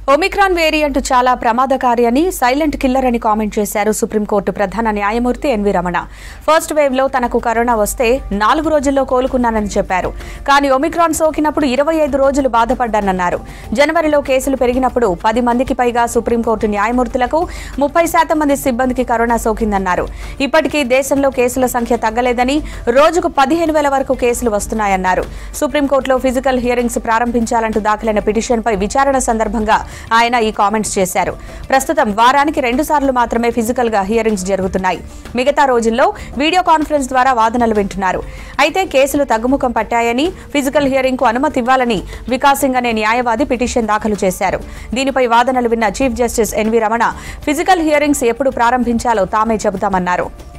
Omicron variant చాలా ప్రమాదకారి అని సైలెంట్ కిల్లర్ అని కామెంట్ చేశారు సుప్రీంకోర్టు ప్రధాన న్యాయమూర్తి ఎన్వి రమణ ఫస్ట్ వేవ్ లో తనకు కరోనా వస్తే నాలుగు రోజుల్లో కోలుకున్నానని చెప్పారు కానీ ఒమిక్రాన్ సోకినప్పుడు ఇరవై ఐదు రోజులు బాధపడ్డానన్నారు జనవరిలో కేసులు పెరిగినప్పుడు పది మందికి పైగా సుప్రీంకోర్టు న్యాయమూర్తులకు ముప్పై శాతం మంది సిబ్బందికి కరోనా సోకిందన్నారు ఇప్పటికీ దేశంలో కేసుల సంఖ్య తగ్గలేదని రోజుకు పదిహేను వేల వరకు కేసులు వస్తున్నాయన్నారు సుప్రీంకోర్టులో ఫిజికల్ హియరింగ్స్ ప్రారంభించాలంటూ దాఖలైన పిటిషన్పై విచారణ సందర్భంగా ఆయన ఈ కామెంట్స్ చేశారు ప్రస్తుతం వారానికి రెండు సార్లు మాత్రమే ఫిజికల్ గా హియరింగ్స్ జరుగుతున్నాయి మిగతా రోజుల్లో వీడియో కాన్ఫరెన్స్ ద్వారా వాదనలు వింటున్నారు అయితే కేసులు తగ్గుముఖం పట్టాయని ఫిజికల్ హియరింగ్ కు అనుమతి ఇవ్వాలని వికాస్ సింగ్ అనే న్యాయవాది పిటిషన్ దాఖలు చేశారు దీనిపై వాదనలు విన్న chief justice N V Ramana physical hearings ఎప్పుడు ప్రారంభించాలో తామే చెబుతామన్నారు